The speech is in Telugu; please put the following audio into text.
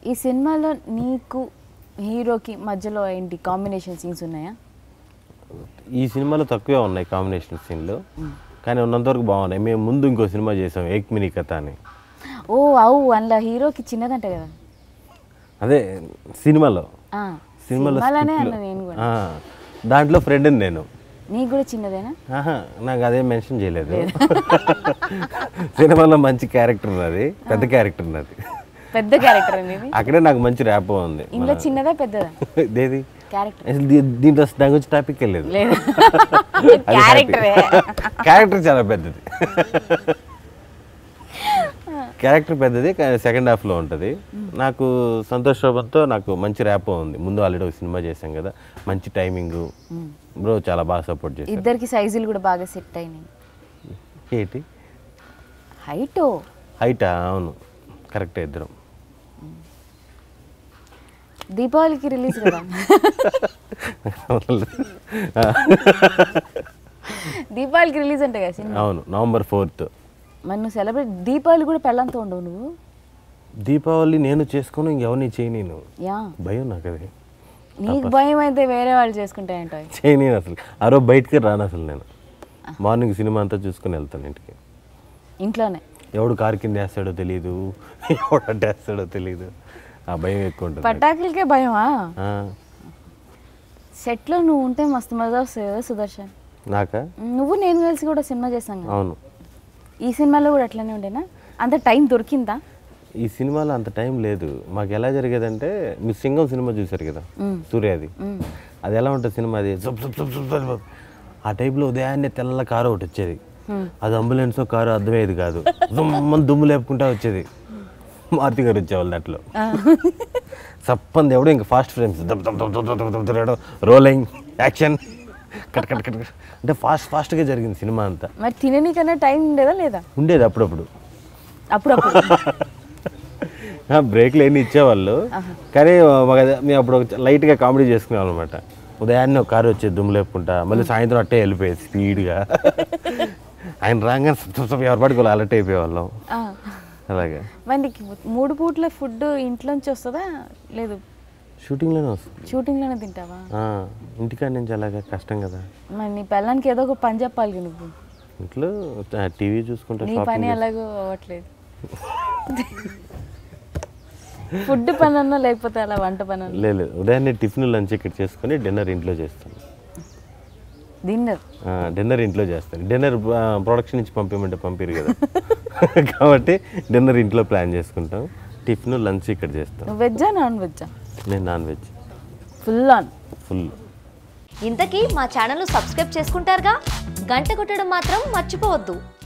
ఈ సినిమాలో నీకు హీరోకి మధ్యలో ఏంటి కాంబినేషన్ సీన్స్ ఉన్నాయా ఈ సినిమాలో తక్కువే ఉన్నాయి కాంబినేషన్ సీన్లు కానీ ఉన్నంతవరకు బాగున్నాయి మేము ముందు ఇంకో సినిమా చేసాం ఏక్ మినీ కథ అని ఓ అవు అందులో హీరోకి చిన్నదంట కదా అదే సినిమాలో ఆ, సినిమాలో సినిమాలోనే script లో. అన్న నేను కూడా ఆ, దాంట్లో ఫ్రెండ్ని నేను నీకు కూడా చిన్నదేనా ఆహా, నాకు అదే మెన్షన్ చేయలేదు సినిమాలో మంచి క్యారెక్టర్ ఉన్నది పెద్ద క్యారెక్టర్ ఉన్నది పెద్ద క్యారెక్టర్ అనేది అక్కడే నాకు మంచి ర్యాప్ ఉంది ఇంట్లో చిన్నదా పెద్దదా దేది క్యారెక్టర్ అసలు దీ- దీంట్లో దాని గురించి టాపిక్ లేదు లేదు అది క్యారెక్టరే క్యారెక్టర్ చాలా పెద్దది క్యారెక్టర్ పెద్దది కానీ సెకండ్ హాఫ్లో ఉంటుంది నాకు సంతోష్ శోభన్తో నాకు మంచి ర్యాప్ ఉంది ముందు ఆల్రెడీ ఒక సినిమా చేశాం కదా మంచి టైమింగ్ బ్రో చాలా బాగా సపోర్ట్ చేశారు ఇద్దరికి సైజులు కూడా బాగా సెట్ అయినాయి ఏంటి హైట్ హైటా అవును కరెక్టే ఇద్దరం దీపావళికి రిలీజ్ కదా దీపావళికి రిలీజ్ అంటే కదా సినిమా అవును నవంబర్ ఫోర్త్ మరి నువ్వు సెలబ్రేట్ దీపావళి కూడా పెళ్ళంతో ఉండవు నువ్వు దీపావళి నేను చేసుకోను ఇంకెవరిని చేయనీను యా భయం నాకు అది నీకు భయం అయితే వేరే వాళ్ళు చేసుకుంటాయంట చేయనీను అసలు ఆ రోజు బయటికి రాను అసలు నేను మార్నింగ్ సినిమా అంతా చూసుకొని వెళ్తాను ఇంటికి ఇంట్లోనే ఎవడు కారు కింద వేస్తాడో తెలియదు ఎవడు అడ్డు వేస్తాడో తెలియదు ఆ భయం ఎక్కువ ఉంటుంది నాకు. పటాకులకే భయమా ఆ, సెట్లో నువ్వు ఉంటే మస్తు మజా వస్తుంది కదా సుదర్శన్ నాకా నువ్వు నేను కలిసి కూడా సినిమా చేస్తాం కదా అవును ఈ సినిమాలో కూడా అట్లనే ఉండేనా అంత టైం దొరికిందా ఈ సినిమాలో అంత టైం లేదు మాకు ఎలా జరిగేదంటే మీరు సింగం సినిమా చూశారు కదా సూర్యాది అది ఎలా ఉంటుంది సినిమా అది జబ్ జబ్ జబ్ జబ్ జబ్. ఆ టైంలో ఉదయాన్నే తెల్ల కారు ఒకటి వచ్చేది అది అంబులెన్సో కారు అర్థమయ్యేది కాదు దుమ్మని దుమ్ము లేపుకుంటా వచ్చేది మారుతి గారు వచ్చేవాళ్ళు దాంట్లో సప్పంది ఎవడో ఇంకా ఫాస్ట్ ఫ్రేమ్స్ దబ్ దబ్ దబ్ దబ్ దబ్ దబ్ దబ్ దబ్ rolling action cut cut cut cut. అంటే ఫాస్ట్ ఫాస్ట్గా జరిగింది సినిమా అంతా మరి తిననీకన్నా టైం ఉండేదా లేదా ఉండేది అప్పుడప్పుడు అప్పుడప్పుడు బ్రేక్లు ఎన్ని ఇచ్చేవాళ్ళు కానీ మాకు అదే- మేము అప్పుడు ఒక లైట్గా కామెడీ చేసుకునేవాళ్ళం అనమాట ఉదయాన్నే ఒక కారు వచ్చేది దుమ్ము లేపుకుంటా మళ్ళీ సాయంత్రం అట్టే వెళ్ళిపోయేది స్పీడ్గా ఆయన రాగానే సబ్ సబ్ ఎవరి పాటికి వాళ్ళు అలర్ట్ అయిపోయేవాళ్ళం ఆ. అలాగే మరి నీకు మూడు పూట్ల ఫుడ్ ఇంట్లోంచి వస్తుందా లేదు షూటింగ్లోనే వస్తుంది షూటింగ్లోనే తింటావా ఆ, ఇంటికాడ నుంచి అలాగా కష్టం కదా మరి నీ పిల్లానికి ఏదో ఒక పని చెప్పాలి కదా నువ్వు ఇంట్లో టీవీ చూసుకుంటా నీ పని షాపింగ్ అలాగో అవ్వట్లేదు ఫుడ్ పని అన్నా లేకపోతే అలా వంట పని అన్నా లేదు లేదు. ఉదయాన్నే టిఫిన్ లంచ్ ఇక్కడ చేసుకొని డిన్నర్ ఇంట్లో చేస్తాను డిన్నర్ డిన్నర్ ఇంట్లో చేస్తాను డిన్నర్ ప్రొడక్షన్ నుంచి పంపించమంటే పంపిరు కదా కాబట్టి డిన్నర్ ఇంట్లో ప్లాన్ చేసుకుంటాం టిఫిన్ లంచ్ ఇక్కడ చేస్తాం నువ్వు వెజ్జా నాన్ వెజ్జా నేను non veg full on full ఇంతకీ మా ఛానల్ను సబ్స్క్రైబ్ చేసుకుంటారుగా గంట కొట్టడం మాత్రం మర్చిపోవద్దు